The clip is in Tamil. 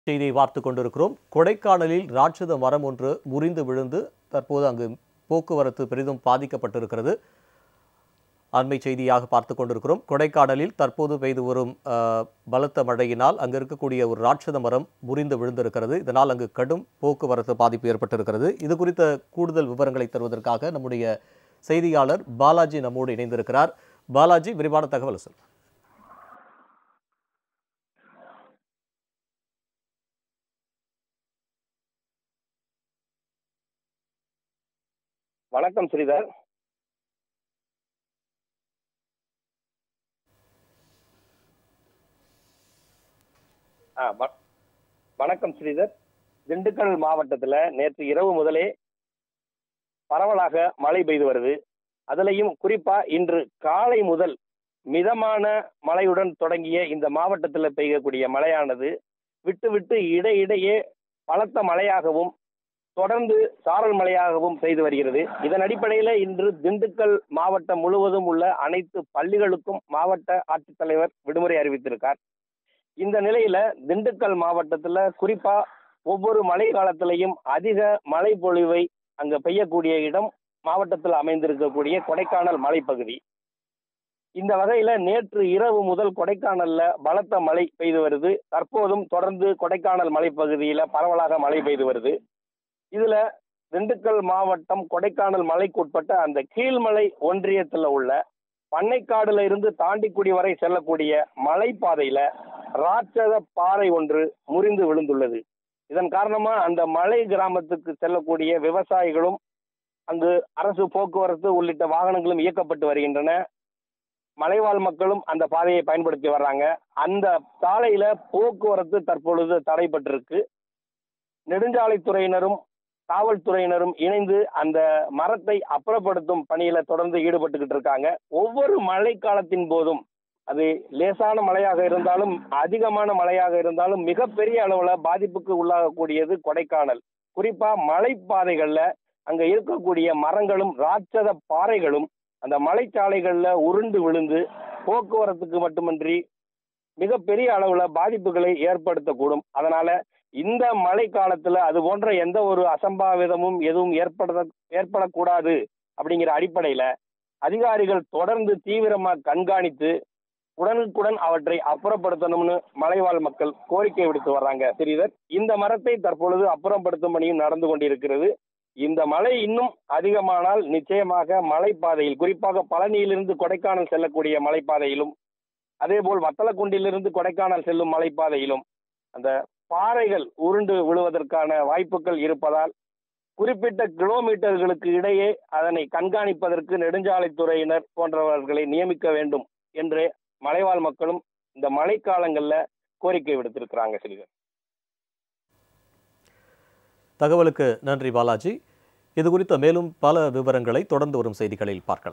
செய்தியை பார்த்துக் கொண்டிருக்கிறோம் கொடைக்கானலில் ராட்சத மரம் ஒன்று முறிந்து விழுந்து தற்போது அங்கு போக்குவரத்து பெரிதும் பாதிக்கப்பட்டிருக்கிறது அண்மை செய்தியாக பார்த்துக் கொண்டிருக்கிறோம் கொடைக்கானலில் தற்போது பெய்து வரும் அஹ், பலத்த மழையினால் அங்கு இருக்கக்கூடிய ஒரு ராட்சத மரம் முறிந்து விழுந்திருக்கிறது இதனால் அங்கு கடும் போக்குவரத்து பாதிப்பு ஏற்பட்டிருக்கிறது இது குறித்த கூடுதல் விவரங்களை தருவதற்காக நம்முடைய செய்தியாளர் பாலாஜி நம்மோடு இணைந்திருக்கிறார் பாலாஜி விரிவான தகவல் சொல் வணக்கம் ஸ்ரீதர் ஆ, வ- வணக்கம் ஸ்ரீதர் திண்டுக்கல் மாவட்டத்தில் நேற்று இரவு முதலே பரவலாக மழை பெய்து வருது அதுலேயும் குறிப்பா இன்று காலை முதல் மிதமான மழையுடன் தொடங்கிய இந்த மாவட்டத்தில் பெய்யக்கூடிய மழையானது விட்டு விட்டு இடையிடையே பலத்த மழையாகவும் தொடர்ந்து சாரல் மழையாகவும் பெய்து வருகிறது இதன் அடிப்படையில் இன்று திண்டுக்கல் மாவட்டம் முழுவதும் உள்ள அனைத்து பள்ளிகளுக்கும் மாவட்ட ஆட்சித்தலைவர் விடுமுறை அறிவித்திருக்கார் இந்த நிலையில திண்டுக்கல் மாவட்டத்துல குறிப்பா ஒவ்வொரு மழை காலத்திலையும் அதிக மழை பொழிவை அங்க பெய்யக்கூடிய இடம் மாவட்டத்தில் அமைந்திருக்கக்கூடிய கொடைக்கானல் மலைப்பகுதி இந்த வகையில நேற்று இரவு முதல் கொடைக்கானல்ல பலத்த மழை பெய்து வருது தற்போதும் தொடர்ந்து கொடைக்கானல் மலைப்பகுதியில பரவலாக மழை பெய்து வருது இதுல திண்டுக்கல் மாவட்டம் கொடைக்கானல் மலைக்குட்பட்ட அந்த கீழ்மலை ஒன்றியத்துல உள்ள பண்ணைக்காடுல இருந்து தாண்டிக்குடி வரை செல்லக்கூடிய மலைப்பாதையில ராட்சத பாறை ஒன்று முறிந்து விழுந்துள்ளது இதன் காரணமா அந்த மலை கிராமத்துக்கு செல்லக்கூடிய விவசாயிகளும் அங்கு அரசு போக்குவரத்து உள்ளிட்ட வாகனங்களும் இயக்கப்பட்டு வருகின்றன மலைவாழ் மக்களும் அந்த பாதையை பயன்படுத்தி வர்றாங்க அந்த சாலையில போக்குவரத்து தற்பொழுது தடைபட்டிருக்கு நெடுஞ்சாலைத்துறையினரும் காவல்துறையினரும் இணைந்து அந்த மரத்தை அப்புறப்படுத்தும் பணியில தொடர்ந்து ஈடுபட்டுக்கிட்டு இருக்காங்க ஒவ்வொரு மழை காலத்தின் போதும் அது லேசான மழையாக இருந்தாலும் அதிகமான மழையாக இருந்தாலும் மிகப்பெரிய அளவுல பாதிப்புக்கு உள்ளாகக்கூடியது கொடைக்கானல் குறிப்பா மலைப்பாதைகள்ல அங்க இருக்கக்கூடிய மரங்களும் ராட்சத பாறைகளும் அந்த மலைச்சாலைகள்ல உருண்டு விழுந்து போக்குவரத்துக்கு மட்டுமின்றி மிகப்பெரிய அளவுல பாதிப்புகளை ஏற்படுத்தக்கூடும் அதனால இந்த மழை காலத்துல அது போன்ற எந்த ஒரு அசம்பாவிதமும் எதுவும் ஏற்பட ஏற்படக்கூடாது அப்படிங்கிற அடிப்படையில அதிகாரிகள் தொடர்ந்து தீவிரமா கண்காணித்து உடனுக்குடன் அவற்றை அப்புறப்படுத்தணும்னு மலைவாழ் மக்கள் கோரிக்கை விடுத்து வர்றாங்க ஸ்ரீதர் இந்த மரத்தை தற்பொழுது அப்புறப்படுத்தும் பணியும் நடந்து கொண்டிருக்கிறது இந்த மழை இன்னும் அதிகமானால் நிச்சயமாக மலைப்பாதையில் குறிப்பாக பழனியிலிருந்து கொடைக்கானல் செல்லக்கூடிய மலைப்பாதையிலும் அதேபோல் வத்தலக்குண்டிலிருந்து கொடைக்கானல் செல்லும் மலைப்பாதையிலும் அந்த பாறைகள் உருண்டு விழுவதற்கான வாய்ப்புகள் இருப்பதால் குறிப்பிட்ட கிலோமீட்டர்களுக்கு இடையே அதனை கண்காணிப்பதற்கு நெடுஞ்சாலைத்துறையினர் போன்றவர்களை நியமிக்க வேண்டும் என்று மலைவாழ் மக்களும் இந்த மழைக்காலங்கள்ல கோரிக்கை விடுத்திருக்கிறாங்க ஸ்ரீதர் தகவலுக்கு நன்றி பாலாஜி இது குறித்த மேலும் பல விவரங்களை தொடர்ந்து வரும் செய்திகளில் பார்க்கலாம்